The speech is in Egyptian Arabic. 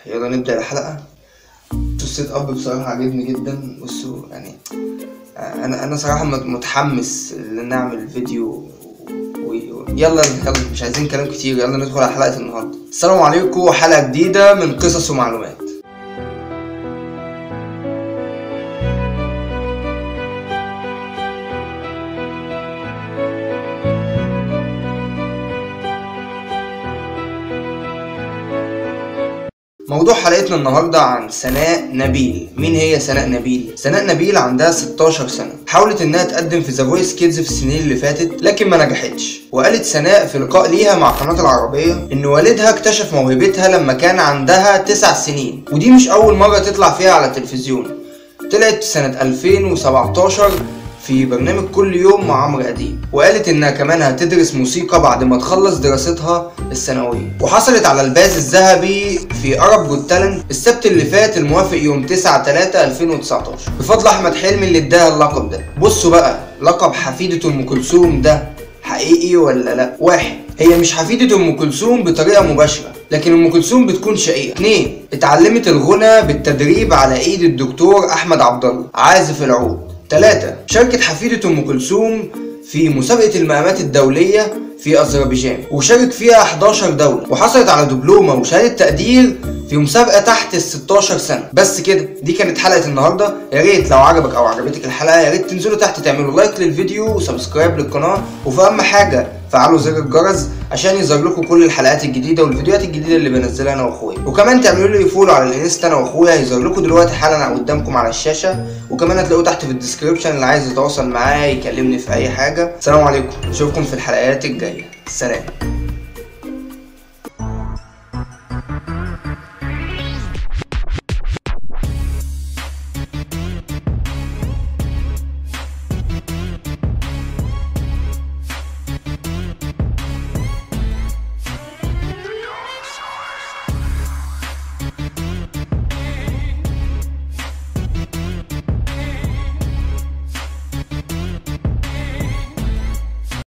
يلا نبدأ الحلقة السيت اب بصراحة عجبني جدا بصوا يعني انا انا صراحة مت- متحمس ان نعمل فيديو و... و... يلا يلا مش عايزين كلام كتير يلا ندخل على حلقة النهاردة السلام عليكم حلقة جديدة من قصص ومعلومات موضوع حلقتنا النهارده عن سناء نبيل مين هي سناء نبيل سناء نبيل عندها 16 سنه حاولت انها تقدم في ذا فويس كيدز في السنين اللي فاتت لكن ما نجحتش وقالت سناء في لقاء ليها مع قناه العربيه ان والدها اكتشف موهبتها لما كان عندها 9 سنين ودي مش اول مره تطلع فيها على التلفزيون طلعت سنه 2017 في برنامج كل يوم مع عمرو اديب وقالت انها كمان هتدرس موسيقى بعد ما تخلص دراستها الثانويه وحصلت على الباز الذهبي في ارب جوت تالنت السبت اللي فات الموافق يوم 9 3 2019 بفضل احمد حلمي اللي اداها اللقب ده بصوا بقى لقب حفيده ام كلثوم ده حقيقي ولا لا واحد هي مش حفيدة ام كلثوم بطريقة مباشرة لكن ام كلثوم بتكون شقيقة اتنين اتعلمت الغنى بالتدريب على ايد الدكتور احمد عبد الله عازف العود تلاتة شاركت حفيدة ام كلثوم في مسابقة المقامات الدولية في أذربيجان وشارك فيها 11 دولة وحصلت على دبلومة وشهادة تقدير في مسابقة تحت ال 16 سنة بس كده دي كانت حلقة النهاردة يا ريت لو عجبك أو عجبتك الحلقة يا ريت تنزلوا تحت تعملوا لايك للفيديو وسبسكرايب للقناة وفي أهم حاجة فعلوا زر الجرس عشان يظهر لكم كل الحلقات الجديدة والفيديوهات الجديدة اللي بنزلها أنا وأخويا وكمان تعملوا لي فولو على الانستا أنا وأخويا هيظهر لكم دلوقتي حالا قدامكم على الشاشة وكمان هتلاقوه تحت في الديسكريبشن اللي عايز يتواصل معايا يكلمني في أي حاجة سلام عليكم نشوفكم في الحلقات الجاية سلام